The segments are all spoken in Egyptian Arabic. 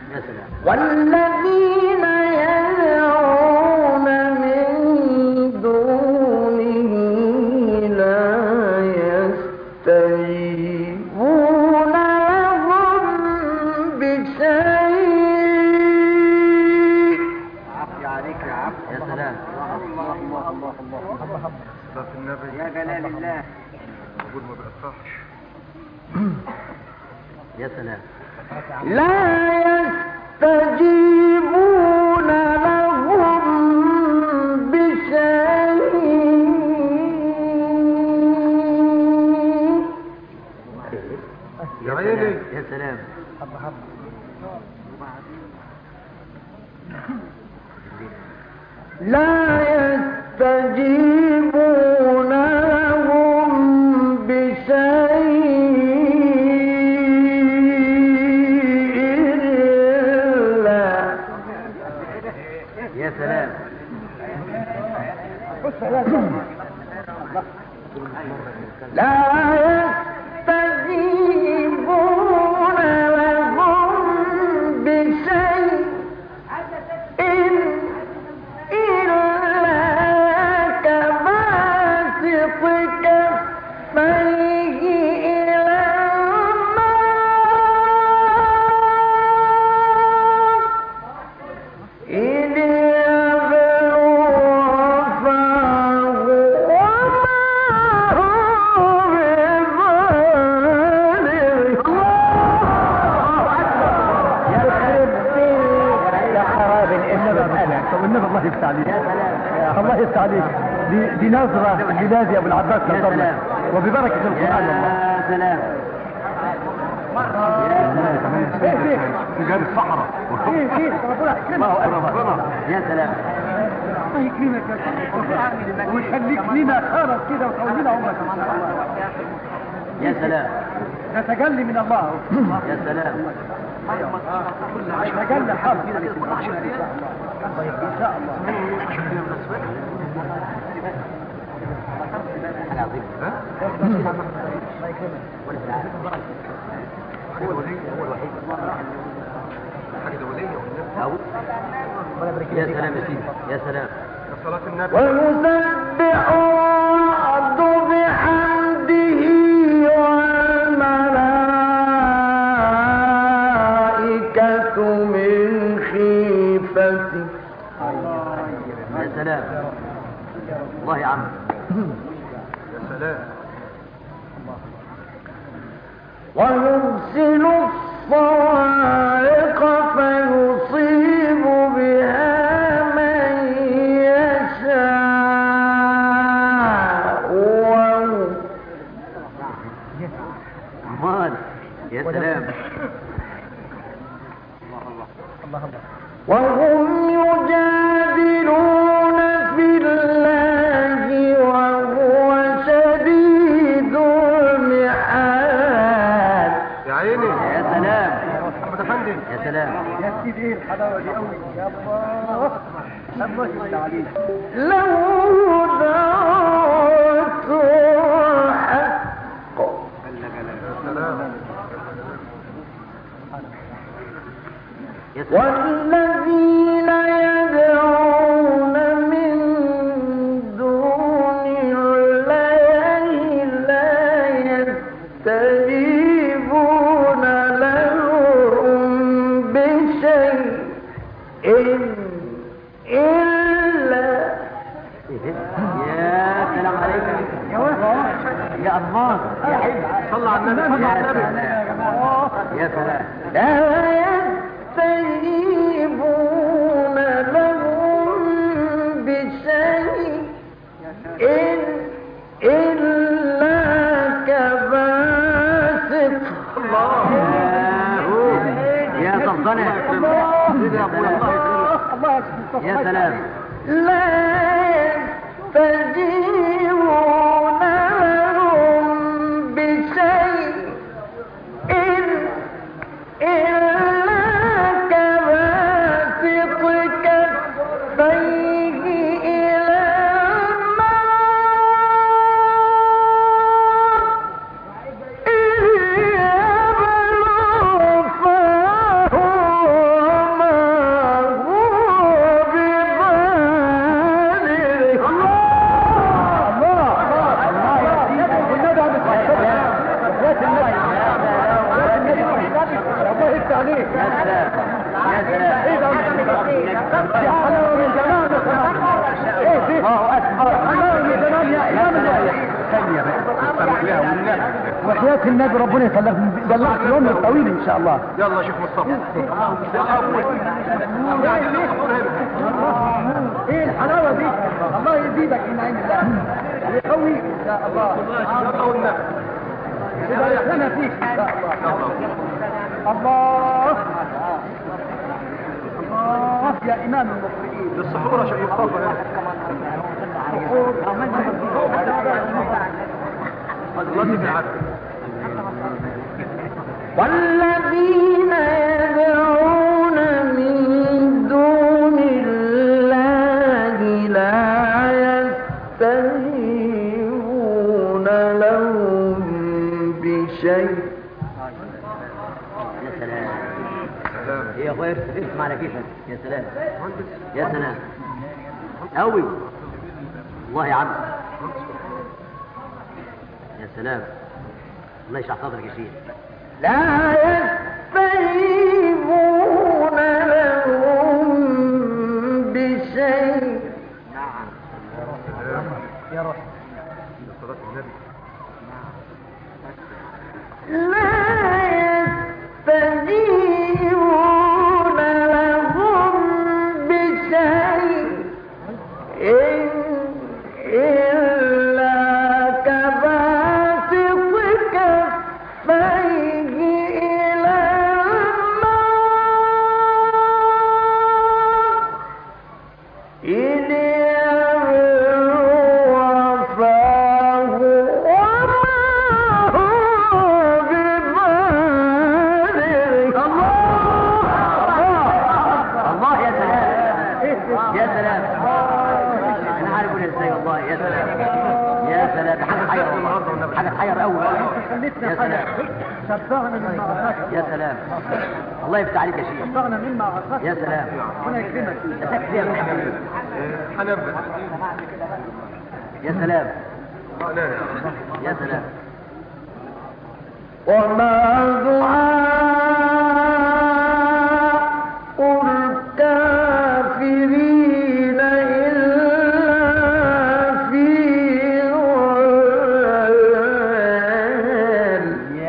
يا سلام والذين يدعون من دونه لا يستجيبون لهم بشيء يا سلام ده في النبي يا جلال الله موجود ما بيقطعش يا سلام لا يستجيبون لهم بشيء يا عيني يا سلام لا يستجيبون لهم بشيء إلا يا سلام لا يستجيبون لهم بشيء إلا كباسط كفيه إلى الماء إذ يبلغ فاه وما هو ببالغ يا خراب الاسم انا طب النبي الله يفتح عليك الله يفتح عليك دي دي نظرة لنادي ابو العباس يا نظرنا سلام. وببركة القرآن والله يا سلام تجاري الصحراء الله أكبر يا سلام الله يكرمك يا شيخ ويخليك لنا خالص كده وتقول لنا عمرك يا سلام ده تجلي من الله يا سلام تجلي خالص كده ان شاء الله حاجة عظيمة حاجة ولية هو الوحيد حاجة ولية والنبي أو يا سلام يا سيدي يا سلام صلاة النبي ويسبح الرعد بحمده والملائكة من خيفته يا سلام الله يا عم يا سلام ويرسل الصواعق فيصيب بها من يشاء وهو أمال يا سلام وهم يجادلون في الله وهو شديد المحال يا عيني يا سلام محمد افندي يا سلام يا سيدي ايه الحلاوة دي قوي يا الله الله يفتح عليك له دعوة الحق يا سلام يا سلام والذين يدعون من دون الله لا يستجيبون لهم بشيء إلا يا سلام عليك يا الله يا حبيبي صلى على النبي صلى على يا النبي سلام يا سلام لا يستجيبون لهم بشيء إن إلا كباسط يا سلطنة سيدي يا ابويا الله يكرمك الله يكرمك يا سلام لا يستجيبون لهم بشيء إن إلا كباسط كفيه إلى الماء إذ يبلغ فاه فتح عليك يا سلام يا سلام ايه ده يا حلاوه من زمان يا سلام ايه دي الله اكبر حلاوه من زمان يا امام الله ثانية بقى استمع لها والنبي وحياة النبي ربنا يخليك يدلعك اليوم الطويل ان شاء الله يلا يا شيخ مصطفى ايه الحلاوه دي الله يزيدك من عين الله ويقويك ان شاء الله يلا والنبي يبارك لنا فيك ان شاء الله الله الله يا امام المقرئين السحور يا شيخ مصطفى الله يبعد والذين يدعون من دون الله لا يستجيبون لهم بشيء يا سلام ايه يا اخويا ارسم على كيفك يا سلام يا سلام قوي والله يا عم يا سلام الله يشرح صدرك يا شيخ لا يستجيبون لهم بشيء صلاة النبي لا يستجيبون لهم بشيء إن إلا كباسط كفيه إلى الماء إن يبلغ فاه وما هو ببالغ الله يا سلام يا سلام انا عارف اقول ازاي والله يا سلام يا سلام ده حاجه تحير والله حاجه تحير قوي يا سلام شبعنا من معركات يا سلام الله يفتح عليك يا شيخ شبعنا من معركات يا سلام ربنا يكرمك يا سكت يا محمد هنبدأ يا سلام آه، لا لا يا سلام وما دعاء الكافرين إلا في ضلال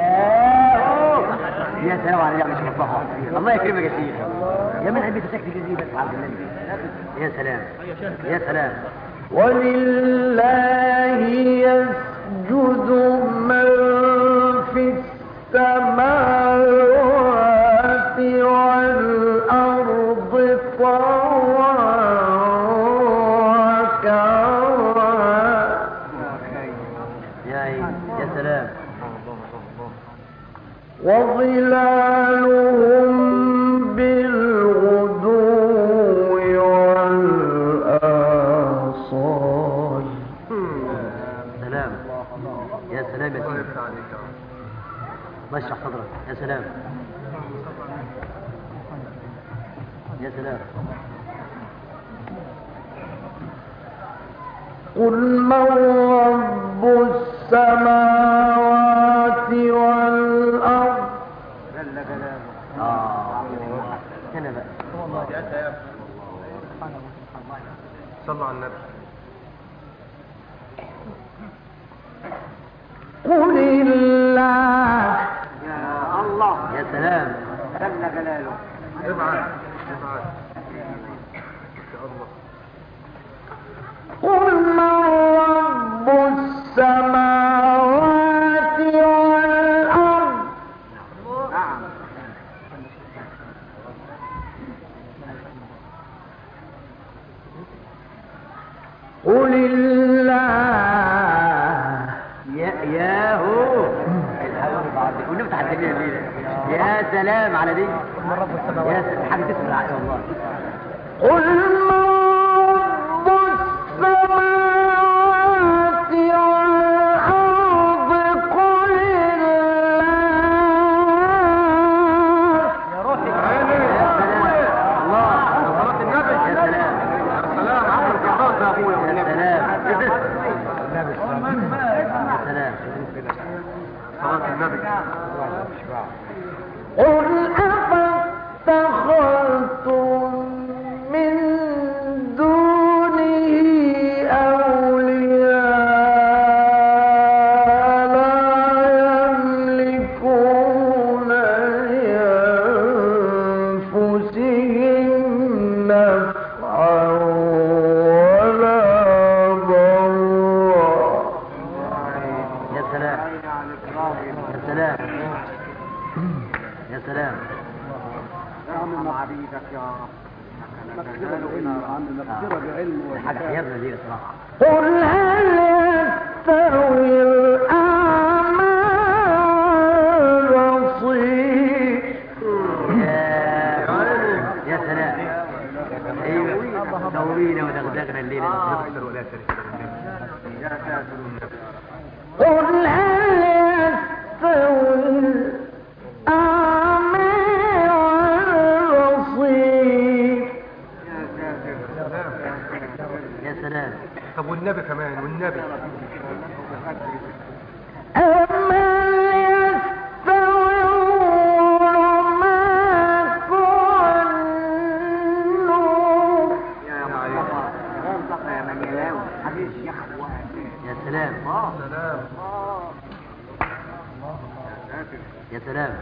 يا سلام على نعمة مصطفى الله يكرمك يا شيخ يا من عندي سكت جزيرة بس عبد النبي يا سلام يا سلام ولله يسجد من في السماوات والأرض طوعا وكرها يا عين يا سلام وظلالهم بالغدو والآصال سلام يا سلام يا الله سيدي يفتح عليك الله يشرح صدرك يا سلام يا سلام قل من رب السماوات والأرض اه هنا بقى صلوا على النبي قل الله يا سلام ابعد ابعد يا الله قل من رب السماوات والأرض قل الله يا يا هو ونفتح الدنيا ليلة يا سلام على دي يا سلام حاجة تسمع العقل والله قل من رب السماوات والأرض قل الله الله صلاة النبي يا سلام يا سلام عفوا القرآن يا أبويا يا والنبي سلام يا سلام صلاة النبي قل أفلا عم عبيدك يا رب مغفرة بعلم يا عم مغفرة بعلم حاجه حيرنا دي صراحه قل هل يستوي الأعمى والبصير يا يا سلام ايوه دورينا ودغدغنا الليله أكثر ولا شريك له يا ساتر قل هل يستوي الأعمى والبصير يا ساتر يا سلام طب والنبي كمان والنبي أمن يستوي الظلمات والنور يا مصطفى يا مصطفى يا منيلاوي حبيبي يا اخوان يا سلام سلام يا سلام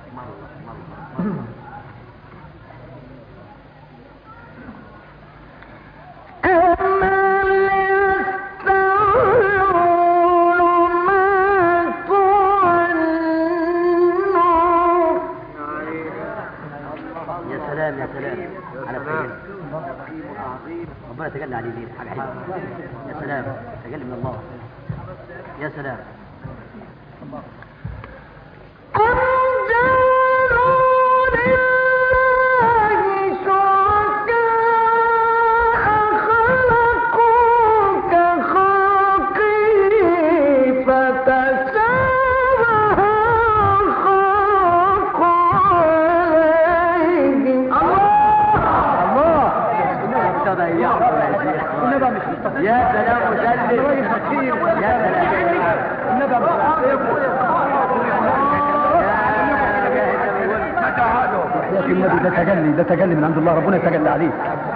أمن يستوي الظلمات والنور يا سلام يا سلام على خير ربنا يتجلى عليه ليه حاجه حلوه يا سلام تجلى من الله يا سلام أم جعلوا لله شركاء خلقوا كخلقه فتشابه الخلق عليهم يا سلام مسلم يا سلام يا اخي النبي ده تجلي ده تجلي من عند الله ربنا يتجلى عليك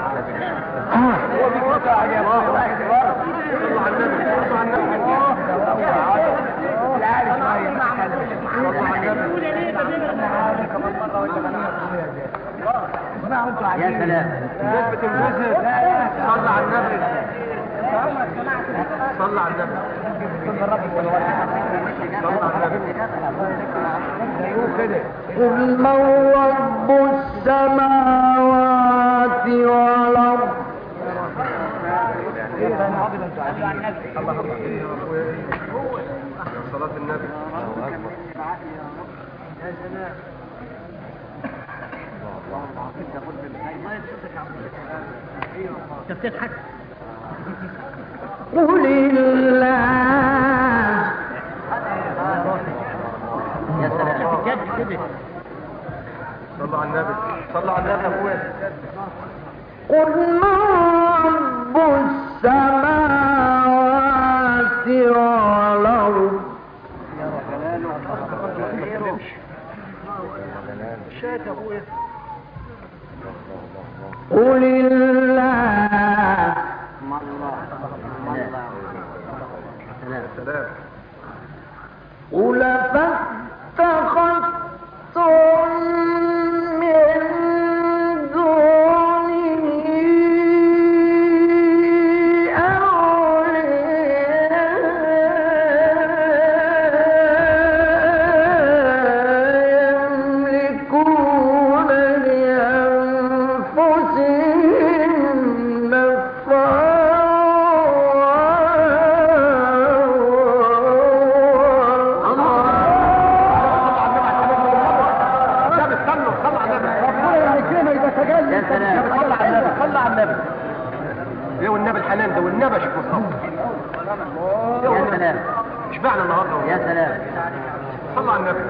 يا سلام صلى على النبي صلى على النبي صلى على النبي قل من رب السماوات والأرض صلاة النبي قل الله يا سلام صلى على النبي صلى على النبي يا اخويا قل من رب السماوات والأرض قل الله سلام سلام قل فاتخذتم من دونه أولياء يملكون لأنفسهم النبي استنوا صلى على النبي يا سلام صلى على النبي صلى على النبي ايه والنبي الحنان ده والنبي يا شيخ مصطفى يا سلام اشبعنا النهارده يا سلام صلى على النبي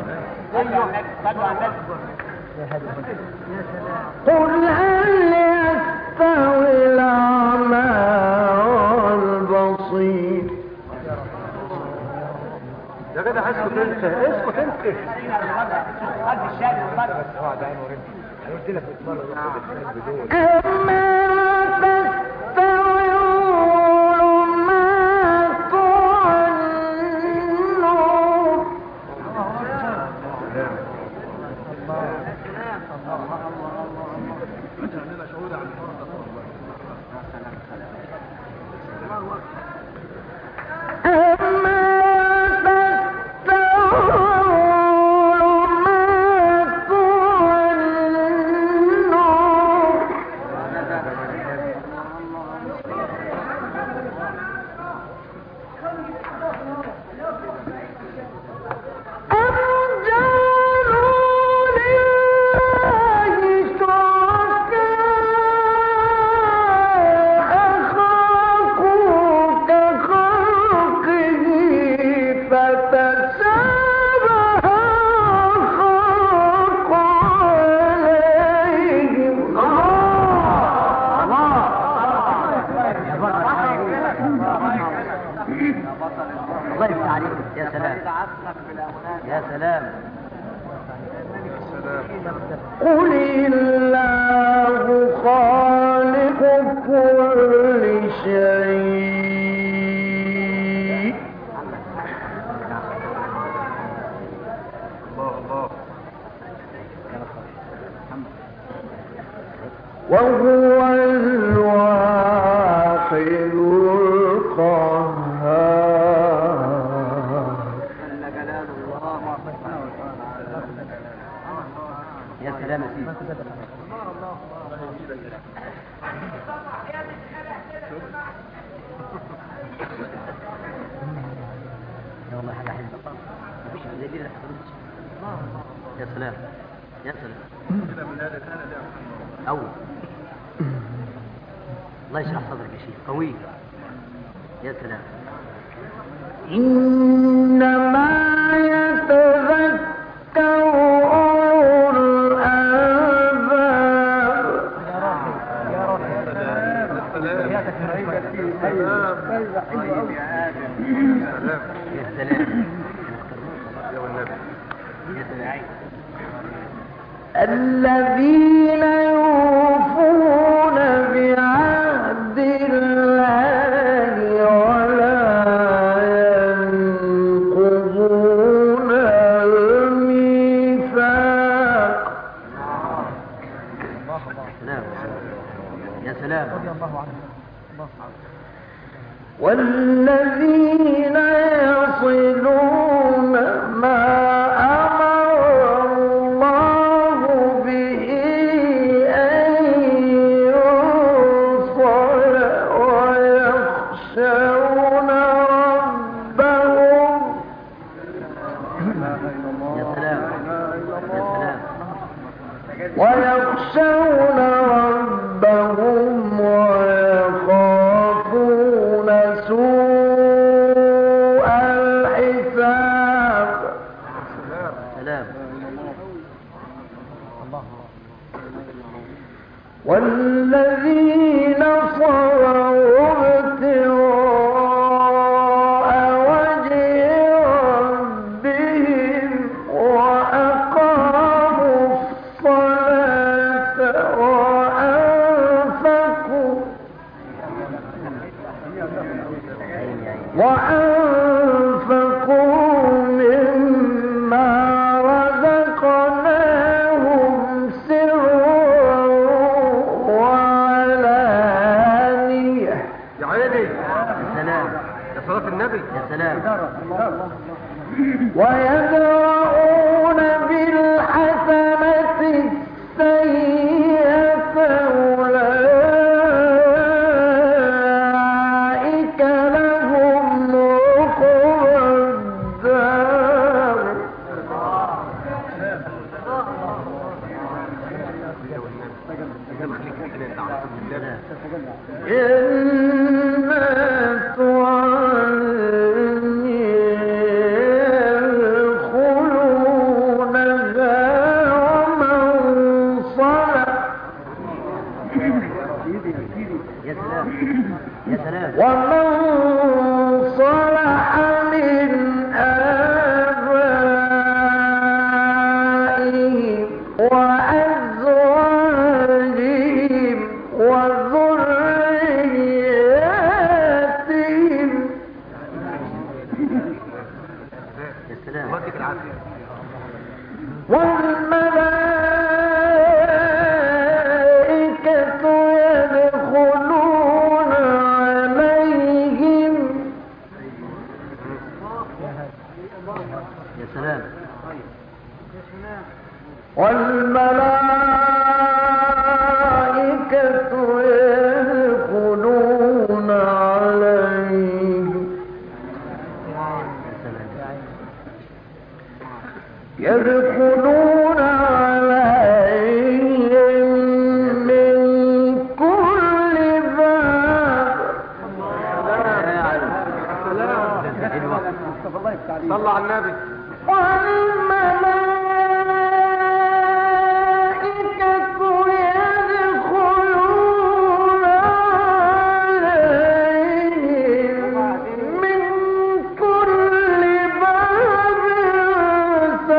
قل هل يستوي الأعمى والبصير يا جدع اسكت انت اسكت انت أما تستوي الظلمات والنور أما تستوي الظلمات سلام قل الله خالق كل شيء الله الله وهو الواحد القهار يا سلام يا سيدي يا والله حاجة حلوة مفيش زي دي لا تخرجش. يا سلام يا سلام أول الله يشرح صدرك يا شيخ قوي يا سلام إنما يتذكر أولو الألباب يا سلام يا والنبي يا سلام الذين يوفون بعهد الله ولا ينقضون الميثاق سلام يا سلام والذين يصلون ما أمر الله به أن يوصل ويخشون ربهم يا سلام يا سلام ويخشون ربهم ويخافون سوء الحساب سلام والذين صبروا ابتغاء وجه ربهم وأقاموا الصلاة وأنفقوا وأنفقوا مما رزقناهم سرا وعلانية يا عيني يا سلام يا صلاة النبي يا سلام ويدرؤون بالحسنة السيئة أولئك لهم عقبى الدار يا والنبي يا مخليك الحنان ده على صلاة النبي جنات عدن يدخلونها ومن صلح يا سلام يا سلام ومن صلح من آبائهم وأزواجهم وذرياتهم يا سلام الله يديك العافية والملائكة يدخلون عليهم يا سلام والملائكة يدخلون عليهم يدخلون عليهم من كل باب صلى على النبي والملائكة يدخلون عليهم من كل باب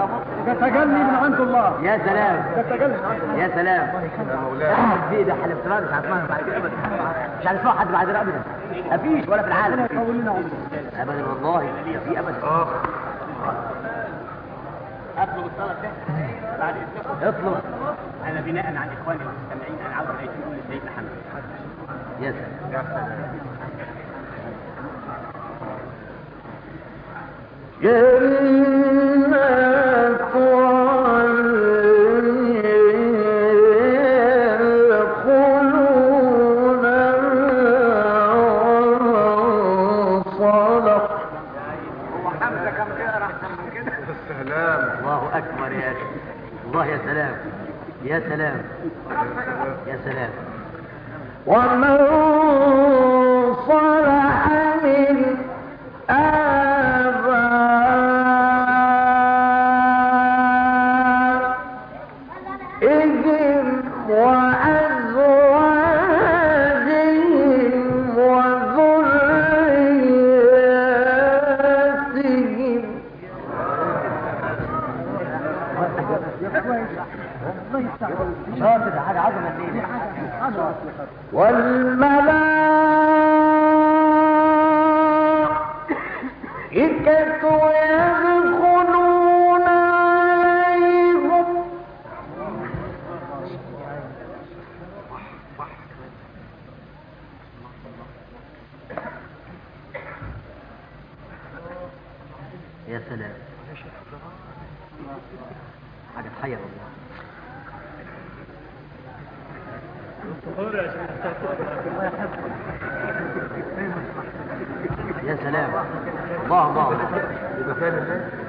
ده تجلي من عند الله يا سلام ده تجلي يا سلام احمد بيه ده حلف سلام مش هسمعها بعد كده ابدا مش هنسمع حد بعد كده ابدا مفيش ولا في العالم يطول لنا عمره ابدا والله في ابدا اخ اطلب الطلب ده بعد اذنكم اطلب انا بناء عن اخواني المستمعين انا عاوز يكتبوا لي سيدنا حمد يا سلام يا سلام جنات عدن يدخلونها صدق هو حمزه كم كده راح من كده السلام الله اكبر يا اخي الله يا سلام يا سلام يا سلام ومن صلح من آبائهم وأزواجهم وذرياتهم شاطر حاجه عظمه الليله والملائكة يدخلون عليهم يا سلام حاجه تحير والله يا سلام الله الله يبقى فاهم ازاي؟